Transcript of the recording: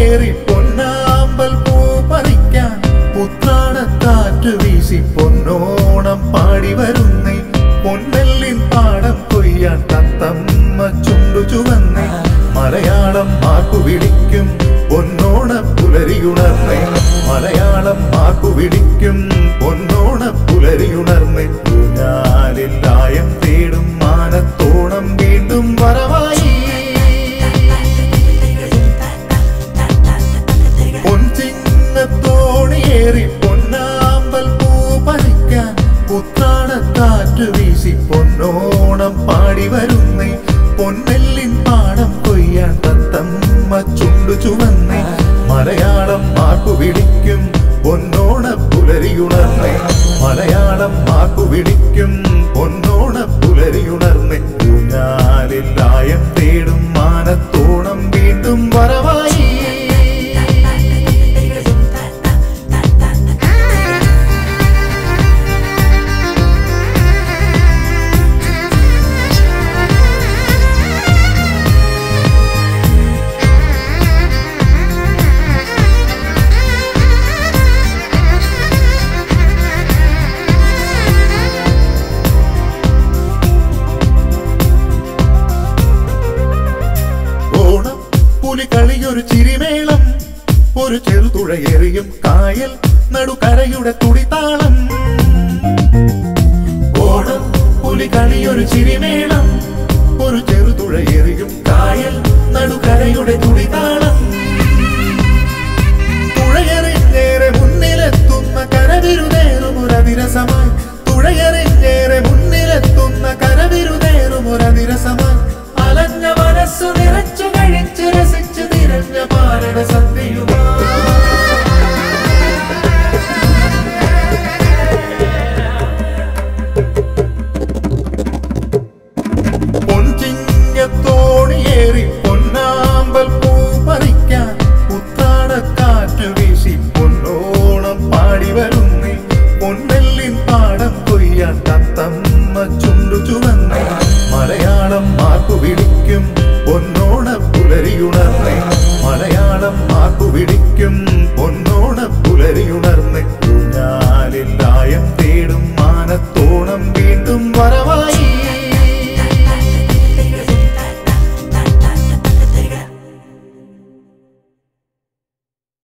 തോണിയേറി പൊന്നാമ്പൽ പൂ പറിക്കാൻ ഉത്രാടക്കാറ്റ് വീശി പൊന്നോണം പാടി വരുന്നേ പൊന്നെല്ലിൻ പാടം കൊയ്യാൻ തത്തമ്മ ചുണ്ടു ചുവന്നേ മലയാളം മാക്കു വിളിക്കും പൊന്നോണ പുലരിയുണർന്നേ മലയാളം മാക്കു വിളിക്കും പൊന്നോണ പുലരിയുണർന്നേ ഊഞ്ഞാലില്ലായം തേടും മാനത്തോണം വീണ്ടും വരവായി പൊൻചിങ്ങത്തോണിയേറി പൊന്നാമ്പൽ പൂ പറിക്കാൻ പുത്രാടക്കാറ്റ് വീശി പൊന്നോണം പാടി വരുന്നേ പൊന്നെല്ലിൻ പാടം കൊയ്യാൻ തത്തമ്മ ചുണ്ടു ചുവന്നേ മലയാളം മാക്കു വിളിക്കും പൊന്നോണ പുലരിയുണർന്നേ മലയാളം മാക്കു വിളിക്കും പൊന്നോണ പുലരിയുണർന്നേ ഊഞ്ഞാലില്ലായം തേടും മാനത്തോണം വീണ്ടും വരവായി ഓണം പുലികളിയൊരു ചിരിമേളം ഒരു ചെറുതുഴയെറിയും കായൽ നടുക്കരയുടെ തുടിതാളം ഓണം പുലികളിയൊരു ചിരിമേളം ഒരു ചെറുതുഴയെറിയും കായൽ നടുക്കരയുടെ തുടിതാളം തുഴയെറിഞ്ഞേറെ മുന്നിലെത്തുന്ന കരവിരുതേറും ഒരതിരസമായി തുഴയെറിഞ്ഞേറെ മുന്നിലെത്തുന്ന കരവിരുതേറും ഒരതിരസമായി അലഞ്ഞ മനസ്സു നിറച്ചു കഴിച്ചു രസിച്ചു നിറഞ്ഞ പാരണ സന്ധിയുമായി പൊൻചിങ്ങത്തോണിയേറി പൊന്നാമ്പൽ പൂ പറിക്കാൻ ഉത്രാടക്കാറ്റ് വീശി പൊന്നോണം പാടി വരുന്നേ പൊന്നെല്ലിൻ പാടം കൊയ്യാൻ തത്തമ്മ ചുണ്ടു ചുവന്നേ മലയാളം മാക്കു വിളിക്കും പൊന്നോണ പുലരിയുണർന്നേ മലയാളം മാക്കു വിളിക്കും